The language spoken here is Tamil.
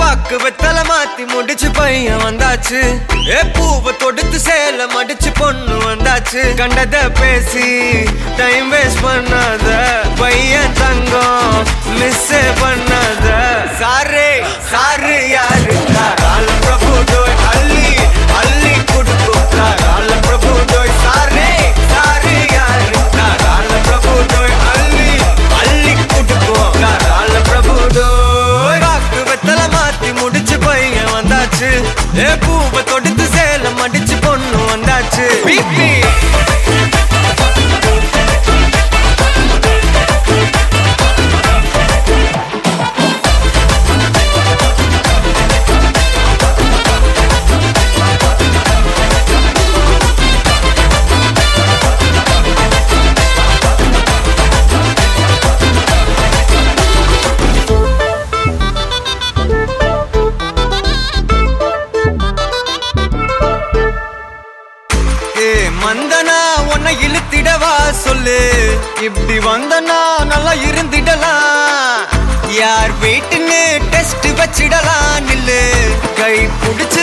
பாக்கு வெத்தல மாத்தி முடிச்சு பையன் வந்தாச்சு ஏ பூவை தொடுத்து சேல மடிச்சு பொண்ணு வந்தாச்சு கண்டத பேசி டைம் வேஸ்ட் பண்ணாத பையன் தங்கம் மிஸ் பண்ணாத சாரு சாரு யாரு கால பிரபு டோய் அள்ளி அள்ளி கொடுக்கும் கால பிரபு டோய் சாரே சாரு யாரு கால பிரபு டோய் அள்ளி அள்ளி கொடுக்கும் கால பிரபு டோய் பாக்கு வெத்தல மாத்தி முடிச்சு பையன் வந்தாச்சு ஏ பூவை தொடுத்து சேல மடிச்சு பொண்ணு வந்தாச்சு பிபி ஏ மந்தனா உன்னை இழுத்திடவா சொல்லு இப்படி வந்தனா நல்லா இருந்திடலாம் யார் வீட்டுன்னு டெஸ்ட் வச்சிடலாம் நில்லு கை பிடிச்சு